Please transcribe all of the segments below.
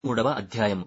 మూడవ అధ్యాయము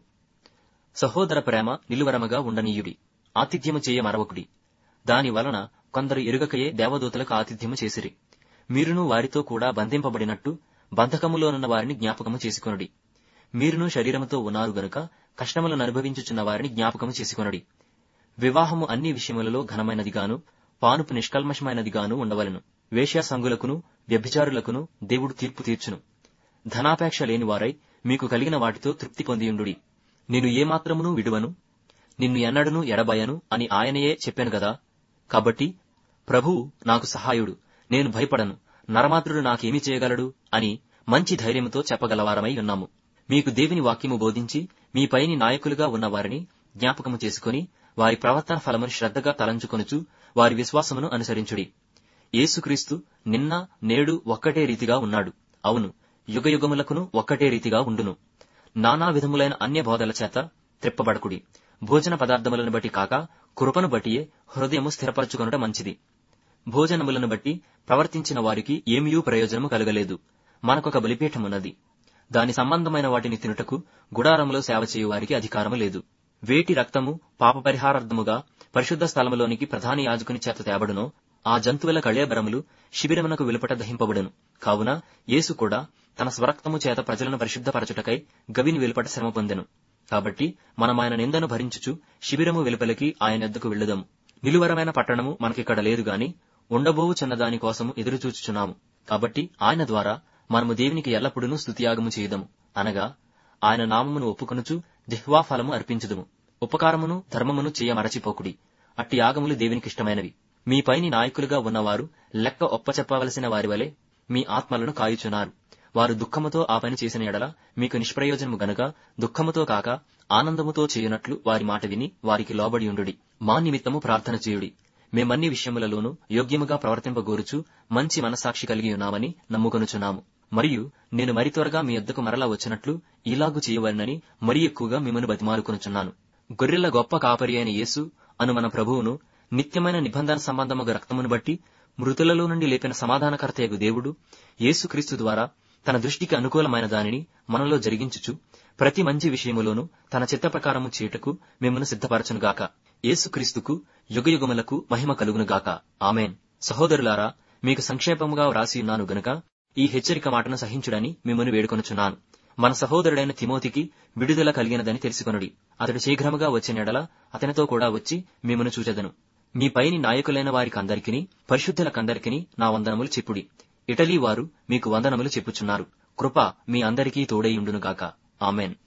సహోదర ప్రేమ నిలువరమగా ఉండనీయుడి ఆతిథ్యము చేయ మరవకుడి దాని వలన కొందరు ఎరుగకయే దేవదూతలకు ఆతిథ్యము చేసిరి మీరును వారితో కూడా బంధింపబడినట్టు బంధకములోనున్న వారిని జ్ఞాపకము చేసుకొనుడి మీరును శరీరముతో ఉన్నారు గనుక కష్టములను అనుభవించుచున్న వారిని జ్ఞాపకము చేసుకొనుడి వివాహము అన్ని విషయములలో ఘనమైనదిగాను పానుపు నిష్కల్మషమైనదిగాను ఉండవలెను వేశ్యాసంగులకును వ్యభిచారులకును దేవుడు తీర్పు తీర్చును ధనాపేక్ష లేని వారై మీకు కలిగిన వాటితో తృప్తి పొందియుండుడి నేను ఏమాత్రమును విడువను నిన్ను ఎన్నడను ఎడబయను అని ఆయనయే చెప్పాను గదా కాబట్టి ప్రభువు నాకు సహాయుడు నేను భయపడను నరమాత్రుడు నాకేమి చేయగలడు అని మంచి ధైర్యముతో చెప్పగలవారమై ఉన్నాము మీకు దేవుని వాక్యము బోధించి మీ పైని నాయకులుగా ఉన్న వారిని జ్ఞాపకము చేసుకుని వారి ప్రవర్తన ఫలమును శ్రద్ధగా తలంచుకొనుచు వారి విశ్వాసమును అనుసరించుడి యేసుక్రీస్తు నిన్న నేడు ఒక్కటే రీతిగా ఉన్నాడు అవును యుగయుగములకును ఒక్కటే రీతిగా ఉండును నానా విధములైన అన్య బోధల చేత త్రిప్పబడకుడి భోజన పదార్థములను బట్టి కాక కృపను బట్టియే హృదయము స్థిరపరచుకొనుట మంచిది భోజనములను బట్టి ప్రవర్తించిన వారికి ఏమియూ ప్రయోజనము కలగలేదు మనకొక బలిపీఠమున్నది దాని సంబంధమైన వాటిని తినుటకు గుడారములో సేవ చేయు వారికి అధికారము లేదు వేటి రక్తము పాపపరిహారార్థముగా పరిశుద్ధ స్థలములోనికి ప్రధాన యాజకుని చేత తేబడునో ఆ జంతువుల కళేబరములు శిబిరమునకు వెలుపట దహింపబడును కావున యేసు కూడా తన స్వరక్తము చేత ప్రజలను పరిశుద్ధపరచుటకై గవిని వెలుపట శ్రమ పొందెను కాబట్టి మనం ఆయన నిందను భరించుచు శిబిరము వెలుపలికి ఆయన ఎద్దకు వెళ్ళుదాము నిలువరమైన పట్టణము మనకిక్కడ లేదు గాని ఉండబోవు చిన్నదాని కోసము ఎదురుచూచుచున్నాము కాబట్టి ఆయన ద్వారా మనము దేవునికి ఎల్లప్పుడూ స్తుతియాగము చేయదము అనగా ఆయన నామమును ఒప్పుకొనుచు జిహ్వా ఫలము అర్పించుదుము ఉపకారమును ధర్మమును చేయ మరచిపోకుడి అట్టి యాగములు దేవునికిష్టమైనవి మీ పైని నాయకులుగా ఉన్నవారు లెక్క ఒప్పచెప్పవలసిన వారి వలె మీ ఆత్మలను కాయుచున్నారు వారు దుఃఖముతో ఆ పని చేసిన ఎడల మీకు నిష్ప్రయోజనము గనుక దుఃఖముతో కాక ఆనందముతో చేయునట్లు వారి మాట విని వారికి లోబడి ఉండుడి మా నిమిత్తము ప్రార్థన చేయుడి మేమన్ని విషయములలోనూ యోగ్యముగా ప్రవర్తింపగోరుచు మంచి మనసాక్షి కలిగి ఉన్నామని నమ్ముకొనుచున్నాము మరియు నేను మరి త్వరగా మీ యొద్దకు మరలా వచ్చినట్లు ఇలాగు చేయవలనని మరీ ఎక్కువగా మిమ్మల్ని బతిమాలుకొనుచున్నాను గొర్రెల గొప్ప కాపరి అయిన యేసు అను మన ప్రభువును నిత్యమైన నిబంధన సంబంధముగా రక్తమును బట్టి మృతులలో నుండి లేపిన సమాధానకర్తయగు దేవుడు యేసుక్రీస్తు ద్వారా తన దృష్టికి అనుకూలమైన దానిని మనలో జరిగించుచు ప్రతి మంచి విషయములోనూ తన చిత్త ప్రకారము చేయుటకు మిమ్మల్ని సిద్ధపరచునుగాక యేసుక్రీస్తుకు యుగయుగములకు మహిమ కలుగునుగాక ఆమెన్ సహోదరులారా మీకు సంక్షేపముగా వ్రాసి ఉన్నాను గనుక ఈ హెచ్చరిక మాటను సహించుడని మిమ్మల్ని వేడుకొనుచున్నాను మన సహోదరుడైన తిమోతికి విడుదల కలిగినదని తెలుసుకొనుడి అతడు శీఘ్రముగా వచ్చిన ఎడల అతనితో కూడా వచ్చి మిమ్మను చూచెదను మీ పైని నాయకులైన వారికందరికిని పరిశుద్ధులకందరికిని నా వందనములు చెప్పుడి ఇటలీ వారు మీకు వందనములు చెప్పుచున్నారు కృప మీ అందరికీ తోడైయుండునుగాక ఆమెన్